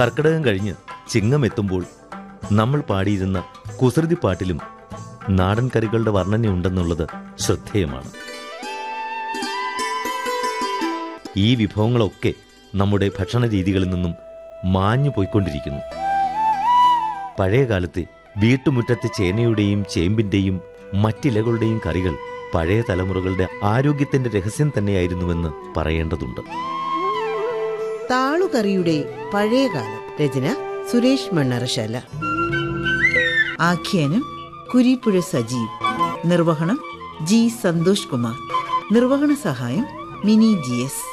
കർക്കിടകം കഴിഞ്ഞ് ചിങ്ങം എത്തുമ്പോൾ നമ്മൾ പാടിയിരുന്ന കുസൃതി പാട്ടിലും നാടൻ കറികളുടെ വർണ്ണനയുണ്ടെന്നുള്ളത് ശ്രദ്ധേയമാണ് ഈ വിഭവങ്ങളൊക്കെ നമ്മുടെ ഭക്ഷണ രീതികളിൽ നിന്നും മാഞ്ഞു പോയിക്കൊണ്ടിരിക്കുന്നു പഴയ കാലത്തെ വീട്ടുമുറ്റത്തെ ചേനയുടെയും ചേമ്പിന്റെയും മറ്റിലകളുടെയും കറികൾ പഴയ തലമുറകളുടെ ആരോഗ്യത്തിന്റെ രഹസ്യം തന്നെയായിരുന്നുവെന്ന് പറയേണ്ടതുണ്ട് താളുകറിയുടെ പഴയകാലം രചന സുരേഷ് മണ്ണറശാല ആഖ്യാനം കുരിപ്പുഴ സജീവ് നിർവഹണം ജി സന്തോഷ് കുമാർ നിർവഹണ സഹായം മിനി ജി എസ്